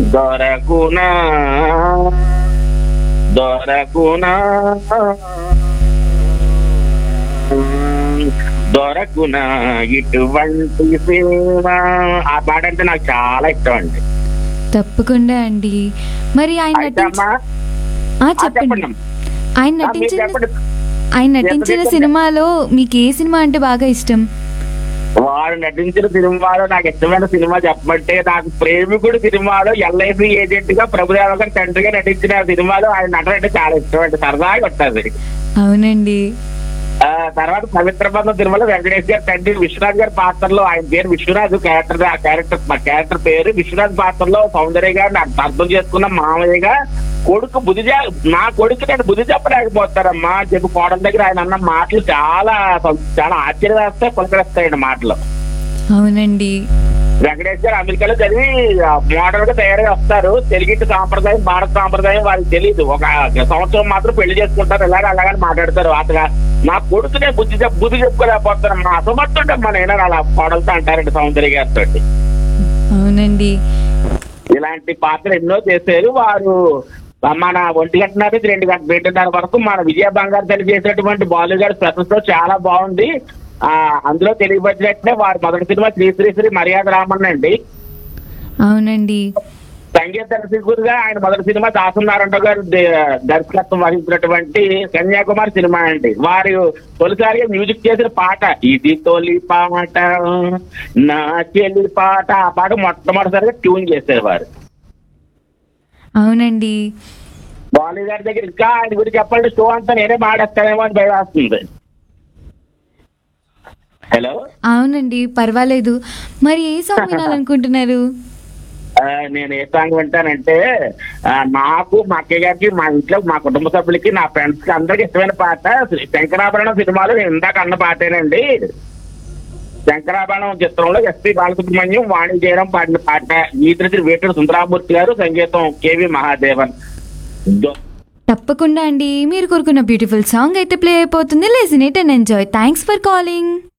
దొరకునా దొరకునా దొరకునా ఇటువంటి సేవ ఆ పాట అంటే నాకు చాలా ఇష్టం అండి తప్పకుండా అండి మరి ఆయన అయితే నటించి అమ్మా ఆ, ఆ, చెప్పండి చెప్పండి ఆయన ఆ, మీరు నటించిన చెప్పండి ఆయన నటించిన చెప్పండి. సినిమాలో మీకు ఏ సినిమా అంటే బాగా ఇష్టం వాడు నటించిన సినిమాలో నాకు ఇష్టమైన సినిమా చెప్పమంటే నాకు ప్రేమికుడు సినిమాలో ఎల్ఐసి ఏజెంట్ గా ప్రభుదేవ గారి తండ్రిగా నటించిన సినిమాలో ఆయన నటన అంటే చాలా ఇష్టం అంటే సరదాగా ఉంటుంది అవునండి ఆ తర్వాత పవిత్ర బంధం తిరుమల వెంకటేష్ గారి తండ్రి విశ్వనాథ్ గారి పాత్రలో ఆయన పేరు విశ్వనాథ్ క్యారెక్టర్ ఆ క్యారెక్టర్ మా క్యారెక్టర్ పేరు విశ్వనాథ్ పాత్రలో సౌందర్య గారిని అర్థ- అర్థం చేసుకున్న మామయ్యగా కొడుకు బుద్ధి చే- నా కొడుకు నేను బుద్ధి చెప్పలేకపోతారమ్మా అని చెప్పి కోడల దగ్గర ఆయన అన్న మాటలు చాలా చాలా ఆశ్చర్యవేస్తాయి పులకరిస్తాయండి మాటలు అవునండి వెంకటేష్ గారు అమెరికాలో చదివి మోడల్ గా తయారై వస్తారు తెలుగింటి సాంప్రదాయం భారత సాంప్రదాయం వాళ్ళకి తెలియదు ఒక సంవత్సరం మాత్రం పెళ్లి చేసుకుంటారు ఇలాగ అలాగని మాట్లాడతారు అతగా నా కొడుకునే బుద్ధి చెప్ బుద్ధి చెప్పుకోలేకపోతారు మా అసమర్థుంటే మా నేను అలా కోడలతో అంటారండి సౌందర్య గారితో అవునండి ఇలాంటి పాత్ర ఎన్నో చేశారు వారు మన ఒంటి గంటన్నర నుంచి రెండు గంట రెండున్నర వరకు మన విజయ బంగారు తల్లి చేసినటువంటి బాలు గారి స్పెషల్ షో చాలా బాగుంది ఆ అందులో తెలియబడినట్టే వారి మొదటి సినిమా శ్రీ శ్రీ శ్రీ మర్యాద రామన్ అండి అవునండి సంగీత దర్శకుడిగా ఆయన మొదటి సినిమా దాసనారాయణ గారు దే- దర్శకత్వం వహించినటువంటి కన్యాకుమారి సినిమా అండి వారు తొలిసారిగా మ్యూజిక్ చేసిన పాట ఇది తొలి పాట నా చెల్లి పాట ఆ పాట మొట్టమొదటిసారిగా ట్యూన్ చేశారు వారు అవునండి బాలు గారి దగ్గర ఇంకా ఆయన గురించి చెప్పాలంటే షో అంతా నేనే మాడేస్తానేమో అని భయం వస్తుంది హలో అవునండి పర్వాలేదు మరి ఏ సాంగ్ వినాలనుకుంటున్నారు ఆ, నేను ఏ సాంగ్ వింటానంటే ఆ, నాకు మా అక్కయ్య గారికి మా ఇంట్లో మా కుటుంబ సభ్యులకి నా ఫ్రెండ్స్ కి అందరికి ఇష్టమైన పాట శ్రీ శంకరాభరణం సినిమాలో నేను ఇందాక అన్న పాటేనండి శంకరాభరణం చిత్రంలో ఎస్పి బాలసుబ్రహ్మణ్యం వాణి జయరాం పాడిన పాట గీతరచన వేటూరు సుందరామూర్తి గారు సంగీతం కేవి మహాదేవన్ దో- తప్పకుండా అండి మీరు కోరుకున్న బ్యూటిఫుల్ సాంగ్ అయితే ప్లే అయిపోతుంది లేసినేట్ and enjoy thanks for calling